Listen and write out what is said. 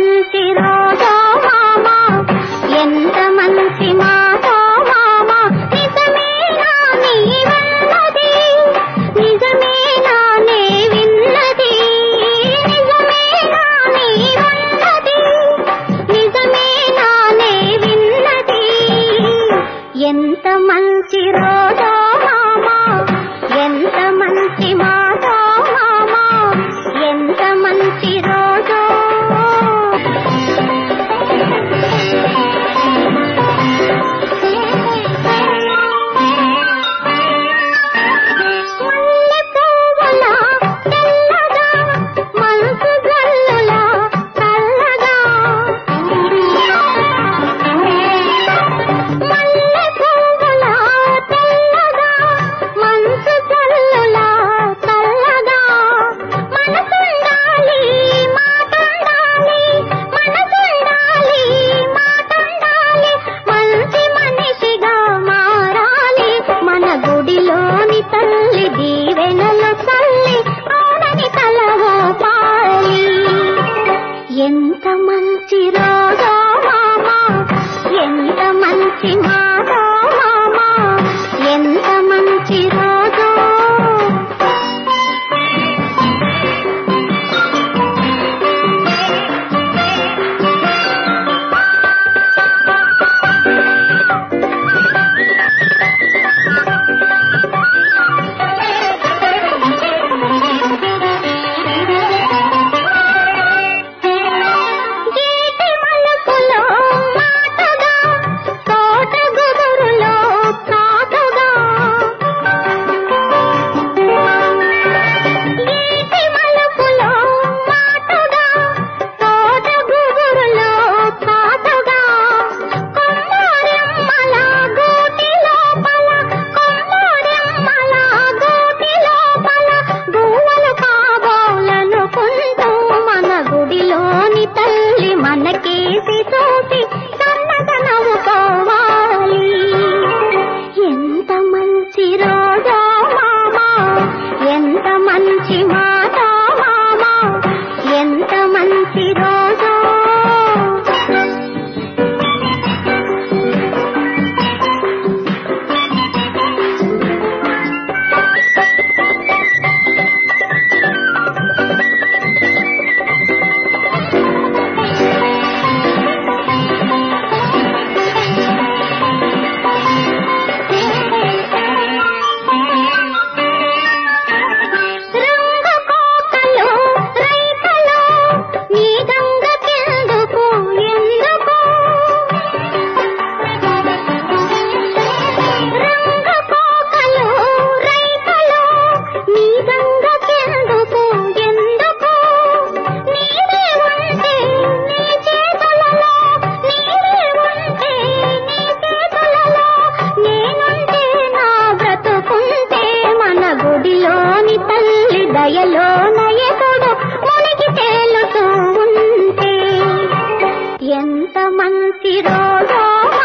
మంచి రోజో మామా ఎంత మంచి మాటో మామా నిజమేనా నీ వన్నది నిజమేనా నే విన్నది నిజమేనా నీ వన్నది నిజమేనా నే విన్నది ఎంత మంచి రోజో మామా ఎంత మంచి మాటో మామా ఎంత మంచి రోజో మల్లె పువ్వుల తెల్లగా మనసు జల్లుల చల్లగా మల్లె పువ్వుల తెల్లగా మనసు జల్లుల చల్లగా మనసుండాలి మాటుండాలి మనసుండాలి మాటుండాలి మంచి మనిషిగా మారాలి మన గుడిలోని తల్లి దీవెనలు తల్లి అవునని తలవో పాలి ఎంత మంచి రోజో మామా ఎంత మంచి మాటో మామా ఎంత మంచి రోజో గీటి మలుపులో మాటగా తోట గుబురులో కాటుగా గీటి మలుపులో మాటగా తోట గుబురులో కాటుగా కొమ్మరెమ్మల గూటి లోపల కొమ్మరెమ్మల గూటి లోపల గువ్వలు కాబోలనుకుంటూ మన గుడిలోని తల్లి మనకేసి చూసి సన్నగా నవ్వుకోవాలి ఎంత మంచి రోజో మామా ఎంత మంచి మాట మామా ఎంత మంచి రోజో రంగు కోకలు రైతలు నీ గంగ కెందుకు ఎందుకు రంగు కోకలు రైతలు నీ గంగ కెందుకు ఎందుకు నీవే ఉంటే నీ చేతులలో నీవే ఉంటే నీ చేతులలో నేనుంటే నా బ్రతుకుంటే మన గుడిలోని తల్లి దయలో నయకుడు మునిగి తేలుతూ ఉంటే ఎంత మంచి రోజో